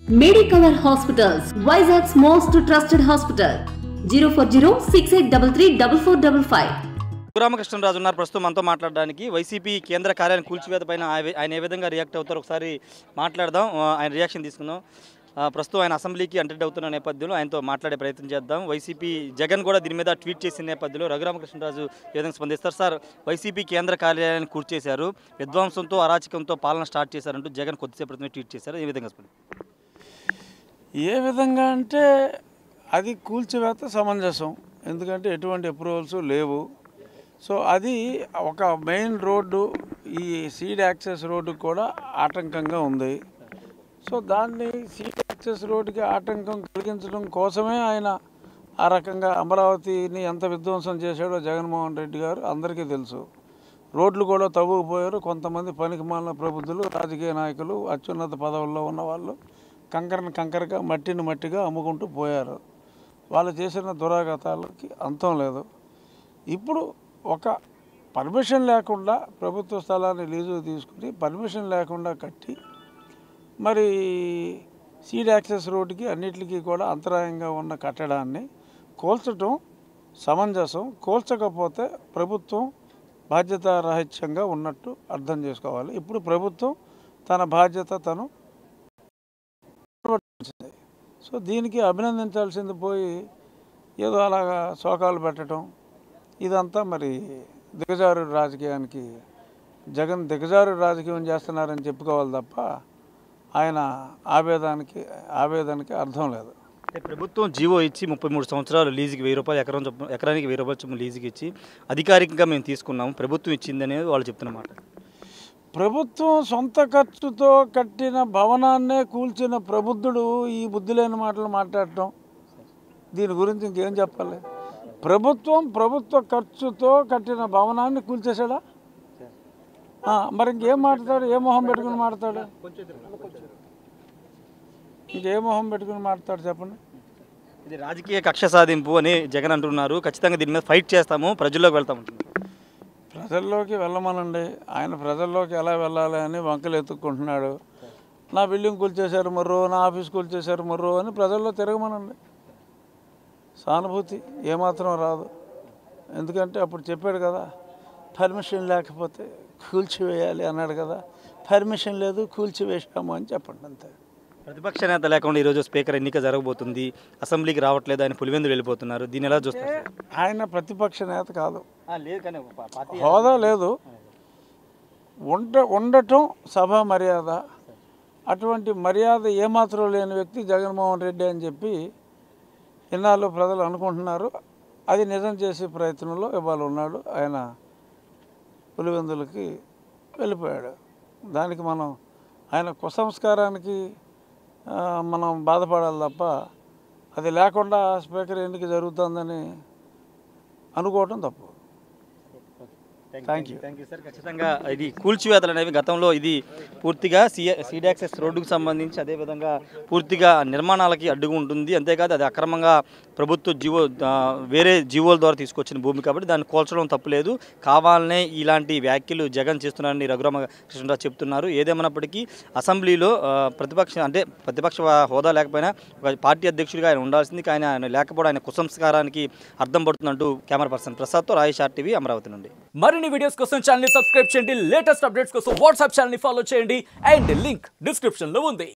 Medicover hospitals Vizag's most trusted hospital zero four zero six eight double three double four double five Ramakrishnaraju ఉన్నారు ప్రస్తుతం మనతో మాట్లాడడానికి YCP కేంద్ర కార్యాలయం కూల్చివేత పైన ఆయ- ఆయన ఏ విధంగా రియాక్ట్ అవుతారో ఒకసారి మాట్లాడదాం ఆ, ఆయన రియాక్షన్ తీసుకుందాం ఆ, ప్రస్తుతం ఆయన అసెంబ్లీకి అటెండ్ అవుతున్న నేపథ్యంలో ఆయనతో మాట్లాడే ప్రయత్నం చేద్దాం వైసీపీ జగన్ కూడా దీని మీద ట్వీట్ చేసిన నేపథ్యంలో రఘురామకృష్ణరాజు ఏ విధంగా స్పందిస్తారు సార్ వైసీపీ కేంద్ర కార్యాలయాన్ని కూర్చేశారు విధ్వంసంతో అరాచకంతో పాలన స్టార్ట్ చేశారంటూ జగన్ కొద్దిసేపు క్రితమే ట్వీట్ చేశారు ఏ విధంగా స్పందిస్తారు ఏ విధంగా అంటే అది కూల్చివేత సమంజసం ఎందుకంటే ఎటువంటి అప్రూవల్స్ లేవు సో అది ఒక మెయిన్ రోడ్డు ఈ సీడ్ యాక్సెస్ రోడ్డుకి కూడా ఆటంకంగా ఉంది సో దాన్ని సీడ్ యాక్సెస్ రోడ్డుకి ఆటంకం కలిగించడం కోసమే ఆయన ఆ రకంగా అమరావతిని ఎంత విధ్వంసం చేశాడో జగన్మోహన్ రెడ్డి గారు అందరికీ తెలుసు రోడ్లు కూడా తవ్వుకుపోయారు కొంతమంది పనికి మాలిన ప్రబుద్ధులు రాజకీయ నాయకులు అత్యున్నత పదవుల్లో ఉన్న వాళ్ళు కంకరని కంకరగా మట్టిని మట్టిగా అమ్ముకుంటూ పోయారు వాళ్ళు చేసిన దురాఘాతాలకి అంతం లేదు ఇప్పుడు ఒక పర్మిషన్ లేకుండా ప్రభుత్వ స్థలాన్ని లీజు తీసుకుని పర్మిషన్ లేకుండా కట్టి మరి సీడ్ యాక్సెస్ రోడ్డుకి అన్నిటికీ కూడా అంతరాయంగా ఉన్న కట్టడాన్ని కూల్చడం సమంజసం కూల్చకపోతే ప్రభుత్వం బాధ్యతారాహిత్యంగా ఉన్నట్టు అర్థం చేసుకోవాలి ఇప్పుడు ప్రభుత్వం తన బాధ్యత తను నిర్వర్తించింది. సో దీనికి అభినందించాల్సింది పోయి ఏదో అలాగా శోకాలు పెట్టడం ఇదంతా మరి దిగజారు రాజకీయానికి జగన్ దిగజారు రాజకీయం చేస్తున్నారని చెప్పుకోవాలి తప్ప ఆయన ఆవేదానికి ఆవేదనకి అర్థం లేదు అంటే ప్రభుత్వం జీవో ఇచ్చి ముప్పై మూడు సంవత్సరాలు లీజుకి వెయ్యి రూపాయలు ఎకరం చొప్పున ఎకరానికి వెయ్యి రూపాయలు చొప్పున లీజుకి ఇచ్చి అధికారికంగా మేము తీసుకున్నాము ప్రభుత్వం ఇచ్చిందనేది వాళ్ళు చెప్తున్నమాట ప్రభుత్వం సొంత ఖర్చుతో కట్టిన భవనాన్నే కూల్చిన ప్రబుద్ధుడు ఈ బుద్ధి లేని మాటలు మాట్లాడటం దీని గురించి ఇంకేం చెప్పాలి ప్రభుత్వం ప్రభుత్వ ఖర్చుతో కట్టిన భవనాన్ని కూల్చేశాడా ఆ, మరి ఇంకేం మాట్లాడు ఏ మొహం పెట్టుకుని మాట్లాడు ఇంకే మొహం పెట్టుకుని మాట్లాడు చెప్పండి ఇది రాజకీయ కక్ష సాధింపు అని జగన్ అంటున్నారు ఖచ్చితంగా దీని మీద ఫైట్ చేస్తాము ప్రజల్లోకి వెళ్తాము ప్రజల్లోకి వెళ్ళమనండి ఆయన ప్రజల్లోకి ఎలా వెళ్ళాలి అని వంకలు ఎత్తుక్కుంటున్నాడు నా బిల్డింగ్ కూల్చేశారు మర్రో నా ఆఫీస్ కూల్చేశారు మర్రో అని ప్రజల్లో తిరగమనండి సానుభూతి ఏమాత్రం రాదు ఎందుకంటే అప్పుడు చెప్పాడు కదా పర్మిషన్ లేకపోతే కూల్చివేయాలి అన్నాడు కదా పర్మిషన్ లేదు కూల్చివేసాము అని చెప్పండి అంతే ప్రతిపక్ష నేత లేకుండా ఈరోజు స్పీకర్ ఎన్నిక జరగబోతుంది అసెంబ్లీకి రావట్లేదు ఆయన పులివెందులు వెళ్ళిపోతున్నారు దీన్ని ఎలా చూస్తారు ఆయన ప్రతిపక్ష నేత కాదు లేదు కానీ పార్టీ హోదా లేదు ఉండ ఉండటం సభా మర్యాద అటువంటి మర్యాద ఏమాత్రం లేని వ్యక్తి జగన్మోహన్ రెడ్డి అని చెప్పి ఇన్నాళ్ళు ప్రజలు అనుకుంటున్నారు అది నిజం చేసే ప్రయత్నంలో ఇవాళ ఉన్నాడు ఆయన పులివెందులకి వెళ్ళిపోయాడు దానికి మనం ఆయన కుసంస్కారానికి ఆ, మనం బాధపడాలి తప్ప అది లేకుండా స్పీకర్ ఎన్నిక జరుగుతుందని అనుకోవటం తప్పు thank you thank you sir ఖచ్చితంగా ఇది కూల్చివేతలు అనేవి గతంలో ఇది పూర్తిగా సీ సీడ్ యాక్సెస్ రోడ్డుకు సంబంధించి అదేవిధంగా పూర్తిగా నిర్మాణాలకి అడ్డుగా ఉంటుంది అంతేకాదు అది అక్రమంగా ప్రభుత్వ జీవో ఆ, వేరే జీవోల ద్వారా తీసుకొచ్చిన భూమి కాబట్టి దాన్ని కోల్చడం తప్పులేదు కావాలనే ఇలాంటి వ్యాఖ్యలు జగన్ చేస్తున్నారని రఘురామ కృష్ణరావు చెప్తున్నారు ఏదేమైనప్పటికీ అసెంబ్లీలో ఆ, ప్రతిపక్ష అంటే ప్రతిపక్ష హోదా లేకపోయినా ఒక పార్టీ అధ్యక్షుడిగా ఆయన ఉండాల్సింది కానీ ఆయన లేకపోవడం ఆయన కుసంస్కారానికి అర్థం పడుతుందంటూ కెమెరా పర్సన్ ప్రసాద్తో రాయేష్ ఆర్టీవీ అమరావతి నుండి మరిన్ని వీడియోస్ కోసం ఛానల్ ని సబ్స్క్రైబ్ చేయండి లేటెస్ట్ అప్డేట్స్ కోసం వాట్సాప్ ఛానల్ ని ఫాలో చేయండి అండ్ లింక్ డిస్క్రిప్షన్ లో ఉంది